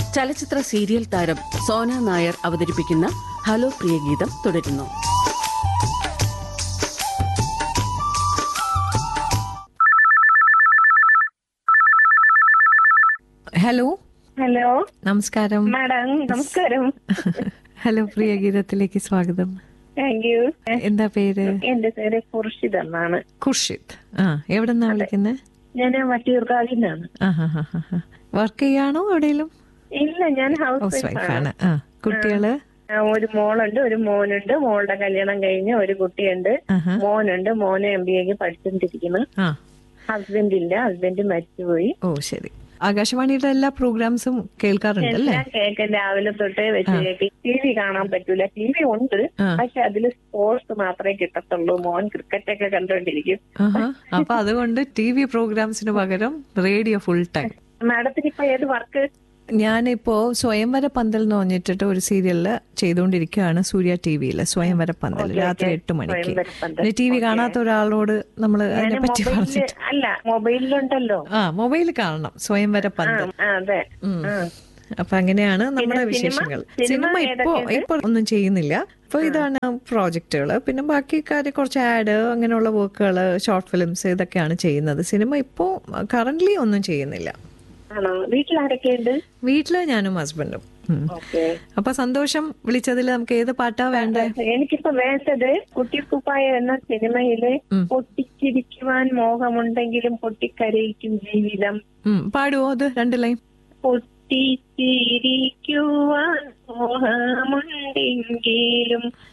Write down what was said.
ചലച്ചിത്ര സീരിയൽ താരം സോന നായർ അവതരിപ്പിക്കുന്ന ഹലോ പ്രിയ ഗീതം തുടരുന്നു ഹലോ ഹലോ നമസ്കാരം മാഡം നമസ്കാരം ഹലോ പ്രിയ ഗീതത്തിലേക്ക് സ്വാഗതം താങ്ക് യു എന്താ പേര് എന്റെ പേര് ഖുർഷിദ് എന്നാണ് ഖുർഷിദ് ആ എവിടെ നിന്നാ വിളിക്കുന്നത് ഞാൻ വട്ടിയൂർക്കാവിനാണ് വർക്ക് ചെയ്യാണോ എവിടെയെങ്കിലും ഇല്ല ഞാൻ ഹൗസ് ഹൗസ് വൈഫ് വൈഫ് ആണ് ആണ് ആ കുട്ടികള് ആ, ഒരു മോളുണ്ട് ഒരു മോനുണ്ട് മോളുടെ കല്യാണം കഴിഞ്ഞ് ഒരു കുട്ടിയുണ്ട് ആഹാ. മോനുണ്ട് മോന് എം ബി എക്ക് പഠിച്ചുകൊണ്ടിരിക്കുന്നു ആ ഹസ്ബൻഡ് ഇല്ല ഹസ്ബൻഡ് മരിച്ചുപോയി ഓ ശരി ആകാശവാണിയുടെ എല്ലാ പ്രോഗ്രാംസും കേൾക്കാറുണ്ട് അല്ലേ എല്ലാം കേൾക്കാൻ രാവിലെ തൊട്ടേ വെച്ച് കേൾക്കി ടി വി കാണാൻ പറ്റൂല ടി വി ഉണ്ട് ആ. പക്ഷെ അതില് സ്പോർട്സ് മാത്രമേ കിട്ടത്തുള്ളൂ മോൻ ക്രിക്കറ്റ് ഒക്കെ കണ്ടോണ്ടിരിക്കും ആഹാ. അപ്പൊ അതുകൊണ്ട് ടി വി പ്രോഗ്രാംസിന് പകരം റേഡിയോ ഫുൾ ടൈം മാഡത്തിന് ഇപ്പൊ ഏത് വർക്ക് ഞാനിപ്പോ സ്വയംവര പന്തൽ എന്ന് പറഞ്ഞിട്ട് ഒരു സീരിയലില് ചെയ്തുകൊണ്ടിരിക്കുകയാണ് സൂര്യ ടി വിയില് സ്വയംവര പന്തൽ രാത്രി എട്ട് മണിക്ക് സ്വയംവര പന്തൽ. പിന്നെ ടി വി കാണാത്ത ഒരാളോട് നമ്മൾ അതിനെ പറ്റി മൊബൈലില് പറഞ്ഞിട്ട് അല്ല മൊബൈലിലുണ്ടല്ലോ ആ മൊബൈൽ കാണണം സ്വയംവര ആ, പന്തൽ ആ, അതെ ഉം. ആ. അപ്പൊ അങ്ങനെയാണ് നമ്മുടെ സിനിമ? വിശേഷങ്ങൾ സിനിമ സിനിമ ഇപ്പോ ഏതൊക്കെയുണ്ട്? ഇപ്പൊ ഒന്നും ചെയ്യുന്നില്ല ഇപ്പൊ ഇതാണ് പ്രോജക്റ്റുകൾ പിന്നെ ബാക്കി കാര്യം കുറച്ച് ആഡ് അങ്ങനെയുള്ള വർക്കുകൾ ഷോർട്ട് ഫിലിംസ് ഇതൊക്കെയാണ് ചെയ്യുന്നത് സിനിമ ഇപ്പോ കറന്റ്ലി ഒന്നും ചെയ്യുന്നില്ല ആണോ വീട്ടിൽ ആരൊക്കെയുണ്ട് വീട്ടില് ഞാനും ഹസ്ബൻഡും ഉം. ഓക്കെ അപ്പൊ സന്തോഷം വിളിച്ചതിൽ നമുക്ക് ഏത് പാട്ടാ വേണ്ടേ എനിക്കിപ്പോ വേണ്ടത് കുട്ടിക്കുപ്പായ എന്ന സിനിമയില് ഉം. പൊട്ടിച്ചിരിക്കുവാൻ മോഹമുണ്ടെങ്കിലും പൊട്ടിക്കരയിക്കും ജീവിതം ഉം, പാടുവോ അത് രണ്ട് ലൈൻ പൊട്ടിച്ചിരിക്കുവാൻ മോഹമുണ്ടെങ്കിലും